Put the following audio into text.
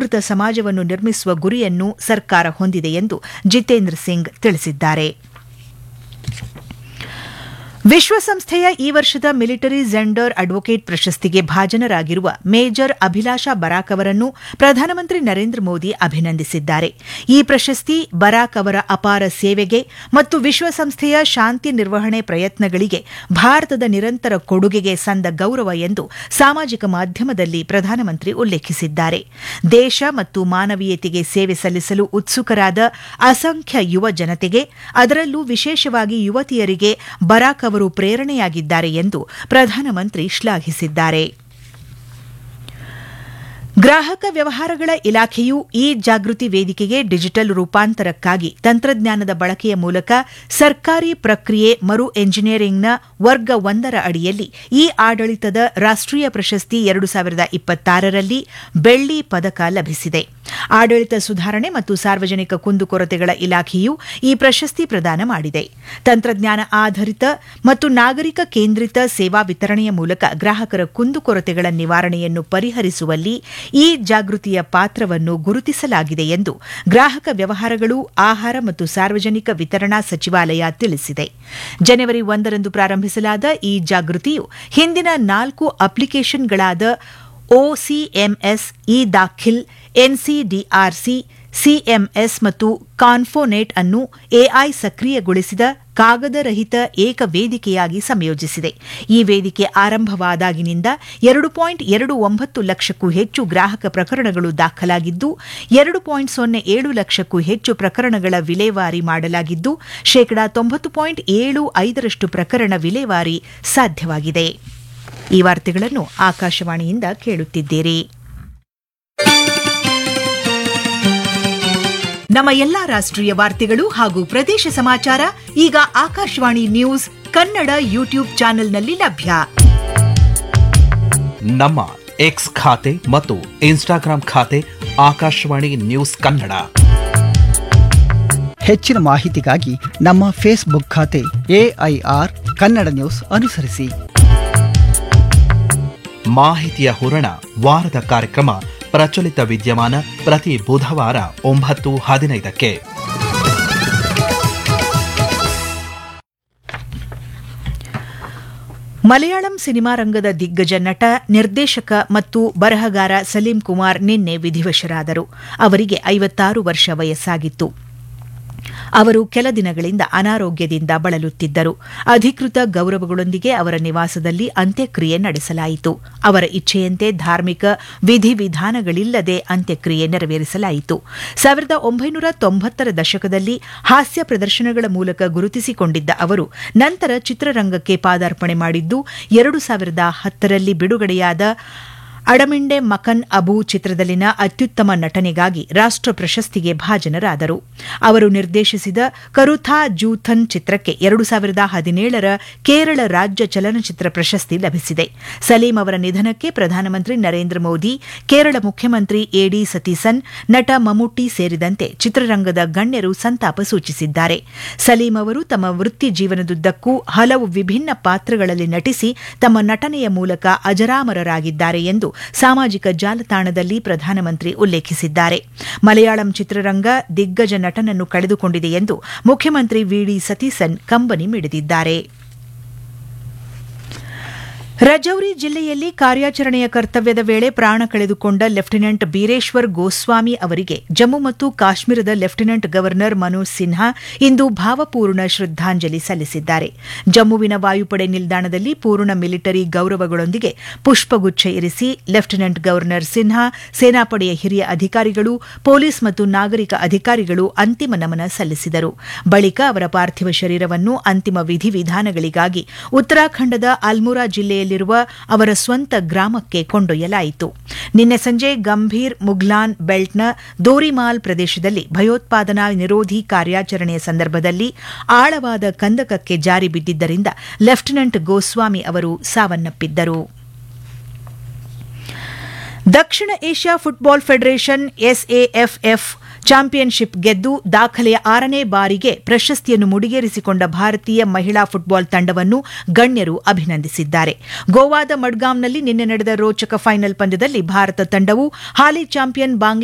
ಜಾಗೃತ ಸಮಾಜವನ್ನು ನಿರ್ಮಿಸುವ ಗುರಿಯನ್ನು ಸರ್ಕಾರ ಹೊಂದಿದೆ ಎಂದು ಜಿತೇಂದ್ರ ಸಿಂಗ್ ತಿಳಿಸಿದ್ದಾರೆ ವಿಶ್ವಸಂಸ್ಥೆಯ ಈ ವರ್ಷದ ಮಿಲಿಟರಿ ಜೆಂಡರ್ ಅಡ್ವೊಕೇಟ್ ಪ್ರಶಸ್ತಿಗೆ ಭಾಜನರಾಗಿರುವ ಮೇಜರ್ ಅಭಿಲಾಷಾ ಬರಾಕ್ ಅವರನ್ನು ಪ್ರಧಾನಮಂತ್ರಿ ನರೇಂದ್ರ ಮೋದಿ ಅಭಿನಂದಿಸಿದ್ದಾರೆ ಈ ಪ್ರಶಸ್ತಿ ಬರಾಕ್ ಅವರ ಅಪಾರ ಸೇವೆಗೆ ಮತ್ತು ವಿಶ್ವಸಂಸ್ಥೆಯ ಶಾಂತಿ ನಿರ್ವಹಣೆ ಪ್ರಯತ್ನಗಳಿಗೆ ಭಾರತದ ನಿರಂತರ ಕೊಡುಗೆಗೆ ಸಂದ ಗೌರವ ಎಂದು ಸಾಮಾಜಿಕ ಮಾಧ್ಯಮದಲ್ಲಿ ಪ್ರಧಾನಮಂತ್ರಿ ಉಲ್ಲೇಖಿಸಿದ್ದಾರೆ ದೇಶ ಮತ್ತು ಮಾನವೀಯತೆಗೆ ಸೇವೆ ಸಲ್ಲಿಸಲು ಉತ್ಸುಕರಾದ ಅಸಂಖ್ಯ ಯುವ ಜನತೆಗೆ ಅದರಲ್ಲೂ ವಿಶೇಷವಾಗಿ ಯುವತಿಯರಿಗೆ ಬರಾಕ್ ಅವರು ಪ್ರೇರಣೆಯಾಗಿದ್ದಾರೆ ಎಂದು ಪ್ರಧಾನಮಂತ್ರಿ ಶ್ಲಾಘಿಸಿದ್ದಾರೆ ಗ್ರಾಹಕ ವ್ಯವಹಾರಗಳ ಇಲಾಖೆಯು ಇ ಜಾಗೃತಿ ವೇದಿಕೆಗೆ ಡಿಜಿಟಲ್ ರೂಪಾಂತರಕ್ಕಾಗಿ ತಂತ್ರಜ್ಞಾನದ ಬಳಕೆಯ ಮೂಲಕ ಸರ್ಕಾರಿ ಪ್ರಕ್ರಿಯೆ ಮರು ಎಂಜಿನಿಯರಿಂಗ್ನ ವರ್ಗ ಒಂದರ ಅಡಿಯಲ್ಲಿ ಇ ಆಡಳಿತದ ರಾಷ್ಟೀಯ ಪ್ರಶಸ್ತಿ ಎರಡು ಸಾವಿರದ ಇಪ್ಪತ್ತಾರರಲ್ಲಿ ಬೆಳ್ಳಿ ಪದಕ ಲಭಿಸಿದೆ ಆಡಳಿತ ಸುಧಾರಣೆ ಮತ್ತು ಸಾರ್ವಜನಿಕ ಕುಂದುಕೊರತೆಗಳ ಇಲಾಖೆಯು ಈ ಪ್ರಶಸ್ತಿ ಪ್ರದಾನ ಮಾಡಿದೆ ತಂತ್ರಜ್ಞಾನ ಆಧಾರಿತ ಮತ್ತು ನಾಗರಿಕ ಕೇಂದ್ರಿತ ಸೇವಾ ವಿತರಣೆಯ ಮೂಲಕ ಗ್ರಾಹಕರ ಕುಂದುಕೊರತೆಗಳ ನಿವಾರಣೆಯನ್ನು ಪರಿಹರಿಸುವಲ್ಲಿ ಈ ಜಾಗೃತಿಯ ಪಾತ್ರವನ್ನು ಗುರುತಿಸಲಾಗಿದೆ ಎಂದು ಗ್ರಾಹಕ ವ್ಯವಹಾರಗಳು ಆಹಾರ ಮತ್ತು ಸಾರ್ವಜನಿಕ ವಿತರಣಾ ಸಚಿವಾಲಯ ತಿಳಿಸಿದೆ ಜನವರಿ ಒಂದರಂದು ಪ್ರಾರಂಭಿಸಲಾದ ಈ ಜಾಗೃತಿಯು ಹಿಂದಿನ ನಾಲ್ಕು ಅಪ್ಲಿಕೇಶನ್ಗಳಾದ ಒಸಿಎಂಎಸ್ ಇ ದಾಖಿಲ್ ಎನ್ಸಿಡಿಆರ್ಸಿ ಸಿಎಂಎಸ್ ಮತ್ತು ಕಾನ್ಫೋನೆಟ್ ಅನ್ನು ಎಐ ಸಕ್ರಿಯಗೊಳಿಸಿದ ಕಾಗದರಹಿತ ಏಕ ವೇದಿಕೆಯಾಗಿ ಸಂಯೋಜಿಸಿದೆ ಈ ವೇದಿಕೆ ಆರಂಭವಾದಾಗಿನಿಂದ ಎರಡು ಪಾಯಿಂಟ್ ಎರಡು ಒಂಬತ್ತು ಲಕ್ಷಕ್ಕೂ ಹೆಚ್ಚು ಗ್ರಾಹಕ ಪ್ರಕರಣಗಳು ದಾಖಲಾಗಿದ್ದು ಎರಡು ಪಾಯಿಂಟ್ ಸೊನ್ನೆ ಏಳು ಲಕ್ಷಕ್ಕೂ ಹೆಚ್ಚು ಪ್ರಕರಣಗಳ ವಿಲೇವಾರಿ ಮಾಡಲಾಗಿದ್ದು ಶೇಕಡಾ ತೊಂಬತ್ತು ಪಾಯಿಂಟ್ ಏಳು ಐದರಷ್ಟು ಪ್ರಕರಣ ವಿಲೇವಾರಿ ಸಾಧ್ಯವಾಗಿದೆ ಈ ವಾರ್ತೆಗಳನ್ನು ಆಕಾಶವಾಣಿಯಿಂದ ಕೇಳುತ್ತಿದ್ದೀರಿ ನಮ್ಮ ಎಲ್ಲಾ ರಾಷ್ಟ್ರೀಯ ವಾರ್ತೆಗಳು ಹಾಗೂ ಪ್ರದೇಶ ಸಮಾಚಾರ ಈಗ ಆಕಾಶವಾಣಿ ನ್ಯೂಸ್ ಕನ್ನಡ ಯೂಟ್ಯೂಬ್ ಚಾನೆಲ್ನಲ್ಲಿ ಲಭ್ಯ ನಮ್ಮ ಎಕ್ಸ್ ಖಾತೆ ಮತ್ತು ಇನ್ಸ್ಟಾಗ್ರಾಂ ಖಾತೆ ಆಕಾಶವಾಣಿ ನ್ಯೂಸ್ ಕನ್ನಡ ಹೆಚ್ಚಿನ ಮಾಹಿತಿಗಾಗಿ ನಮ್ಮ ಫೇಸ್ಬುಕ್ ಖಾತೆ ಎಐಆರ್ ಕನ್ನಡ ನ್ಯೂಸ್ ಅನುಸರಿಸಿ ಮಾಹಿತಿಯ ಹೂರಣ ವಾರದ ಕಾರ್ಯಕ್ರಮ ಪ್ರಚಲಿತ ವಿದ್ಯಮಾನ ಪ್ರತಿ ಬುಧವಾರ ಒಂಬತ್ತು ಹದಿನೈದಕ್ಕೆ ಮಲಯಾಳಂ ಸಿನಿಮಾ ರಂಗದ ದಿಗ್ಗಜ ನಟ ನಿರ್ದೇಶಕ ಮತ್ತು ಬರಹಗಾರ ಸಲೀಂ ಕುಮಾರ್ ನಿನ್ನೆ ವಿಧಿವಶರಾದರು ಅವರಿಗೆ ಐವತ್ತಾರು ವರ್ಷ ವಯಸ್ಸಾಗಿತ್ತು ಅವರು ಕೆಲ ದಿನಗಳಿಂದ ಅನಾರೋಗ್ಯದಿಂದ ಬಳಲುತ್ತಿದ್ದರು ಅಧಿಕೃತ ಗೌರವಗಳೊಂದಿಗೆ ಅವರ ನಿವಾಸದಲ್ಲಿ ಅಂತ್ಯಕ್ರಿಯೆ ನಡೆಸಲಾಯಿತು ಅವರ ಇಚ್ಛೆಯಂತೆ ಧಾರ್ಮಿಕ ವಿಧಿವಿಧಾನಗಳಿಲ್ಲದೆ ಅಂತ್ಯಕ್ರಿಯೆ ನೆರವೇರಿಸಲಾಯಿತು ಸಾವಿರದ ಒಂಬೈನೂರ ತೊಂಬತ್ತರ ದಶಕದಲ್ಲಿ ಹಾಸ್ಯ ಪ್ರದರ್ಶನಗಳ ಮೂಲಕ ಗುರುತಿಸಿಕೊಂಡಿದ್ದ ಅವರು ನಂತರ ಚಿತ್ರರಂಗಕ್ಕೆ ಪಾದಾರ್ಪಣೆ ಮಾಡಿದ್ದು ಎರಡು ಸಾವಿರದ ಹತ್ತರಲ್ಲಿ ಬಿಡುಗಡೆಯಾದ ಅಡಮಿಂಡೆ ಮಕನ್ ಅಬು ಚಿತ್ರದಲ್ಲಿನ ಅತ್ಯುತ್ತಮ ನಟನೆಗಾಗಿ ರಾಷ್ಟ್ರ ಪ್ರಶಸ್ತಿಗೆ ಭಾಜನರಾದರು ಅವರು ನಿರ್ದೇಶಿಸಿದ ಕರುಥಾ ಜೂಥನ್ ಚಿತ್ರಕ್ಕೆ ಎರಡು ಸಾವಿರದ ಹದಿನೇಳರ ಕೇರಳ ರಾಜ್ಯ ಚಲನಚಿತ್ರ ಪ್ರಶಸ್ತಿ ಲಭಿಸಿದೆ ಸಲೀಂ ಅವರ ನಿಧನಕ್ಕೆ ಪ್ರಧಾನಮಂತ್ರಿ ನರೇಂದ್ರ ಮೋದಿ ಕೇರಳ ಮುಖ್ಯಮಂತ್ರಿ ಎಡಿ ಸತೀಸನ್ ನಟ ಮಮ್ಮುಟ್ಟಿ ಸೇರಿದಂತೆ ಚಿತ್ರರಂಗದ ಗಣ್ಯರು ಸಂತಾಪ ಸೂಚಿಸಿದ್ದಾರೆ ಸಲೀಂ ಅವರು ತಮ್ಮ ವೃತ್ತಿ ಜೀವನದುದ್ದಕ್ಕೂ ಹಲವು ವಿಭಿನ್ನ ಪಾತ್ರಗಳಲ್ಲಿ ನಟಿಸಿ ತಮ್ಮ ನಟನೆಯ ಮೂಲಕ ಅಜರಾಮರರಾಗಿದ್ದಾರೆ ಎಂದು ಸಾಮಾಜಿಕ ಜಾಲತಾಣದಲ್ಲಿ ಪ್ರಧಾನಮಂತ್ರಿ ಉಲ್ಲೇಖಿಸಿದ್ದಾರೆ ಮಲಯಾಳಂ ಚಿತ್ರರಂಗ ದಿಗ್ಗಜ ನಟನನ್ನು ಕಳೆದುಕೊಂಡಿದೆ ಎಂದು ಮುಖ್ಯಮಂತ್ರಿ ವಿಡಿ ಸತೀಸನ್ ಕಂಬನಿ ಮಿಡಿದಿದ್ದಾರೆ ರಜೌರಿ ಜಿಲ್ಲೆಯಲ್ಲಿ ಕಾರ್ಯಾಚರಣೆಯ ಕರ್ತವ್ಯದ ವೇಳೆ ಪ್ರಾಣ ಕಳೆದುಕೊಂಡ ಲೆಫ್ಟಿನೆಂಟ್ ಬೀರೇಶ್ವರ್ ಗೋಸ್ವಾಮಿ ಅವರಿಗೆ ಜಮ್ಮು ಮತ್ತು ಕಾಶ್ಮೀರದ ಲೆಫ್ಟಿನೆಂಟ್ ಗವರ್ನರ್ ಮನೋಜ್ ಸಿನ್ಹಾ ಇಂದು ಭಾವಪೂರ್ಣ ಶ್ರದ್ದಾಂಜಲಿ ಸಲ್ಲಿಸಿದ್ದಾರೆ ಜಮ್ಮುವಿನ ವಾಯುಪಡೆ ನಿಲ್ದಾಣದಲ್ಲಿ ಪೂರ್ಣ ಮಿಲಿಟರಿ ಗೌರವಗಳೊಂದಿಗೆ ಪುಷ್ಪಗುಚ್ಛ ಇರಿಸಿ ಲೆಫ್ಟಿನೆಂಟ್ ಗವರ್ನರ್ ಸಿನ್ಹಾ ಸೇನಾಪಡೆಯ ಹಿರಿಯ ಅಧಿಕಾರಿಗಳು ಪೊಲೀಸ್ ಮತ್ತು ನಾಗರಿಕ ಅಧಿಕಾರಿಗಳು ಅಂತಿಮ ನಮನ ಸಲ್ಲಿಸಿದರು ಬಳಿಕ ಅವರ ಪಾರ್ಥಿವ ಶರೀರವನ್ನು ಅಂತಿಮ ವಿಧಿವಿಧಾನಗಳಿಗಾಗಿ ಉತ್ತರಾಖಂಡದ ಅಲ್ಮುರಾ ಜಿಲ್ಲೆಯಲ್ಲಿರುವ ಅವರ ಸ್ವಂತ ಗ್ರಾಮಕ್ಕೆ ಕೊಂಡೊಯ್ಯಲಾಯಿತು ನಿನ್ನೆ ಸಂಜೆ ಗಂಭೀರ್ ಮುಗ್ಲಾನ್ ಬೆಲ್ಟ್ನ ದೋರಿಮಾಲ್ ಪ್ರದೇಶದಲ್ಲಿ ಭಯೋತ್ಪಾದನಾ ನಿರೋಧಿ ಕಾರ್ಯಾಚರಣೆಯ ಸಂದರ್ಭದಲ್ಲಿ ಆಳವಾದ ಕಂದಕಕ್ಕೆ ಜಾರಿ ಬಿದ್ದಿದ್ದರಿಂದ ಲೆಫ್ಟಿನೆಂಟ್ ಗೋಸ್ವಾಮಿ ಅವರು ಸಾವನ್ನಪ್ಪಿದ್ದರು ದಕ್ಷಿಣ Asia football federation SAFF championship ಗೆದ್ದು ದಾಖಲೆಯ ಆರನೇ ಬಾರಿಗೆ ಪ್ರಶಸ್ತಿಯನ್ನು ಮುಡಿಗೇರಿಸಿಕೊಂಡ ಭಾರತೀಯ ಮಹಿಳಾ ಫುಟ್ಬಾಲ್ ತಂಡವನ್ನು ಗಣ್ಯರು ಅಭಿನಂದಿಸಿದ್ದಾರೆ ಗೋವಾದ ಮಡ್ಗಾಂವ್ನಲ್ಲಿ ನಿನ್ನೆ ನಡೆದ ರೋಚಕ ಫೈನಲ್ ಪಂದ್ಯದಲ್ಲಿ ಭಾರತ ತಂಡವು ಹಾಲಿ ಚಾಂಪಿಯನ್ ಬಾಂಗ್ಲಾ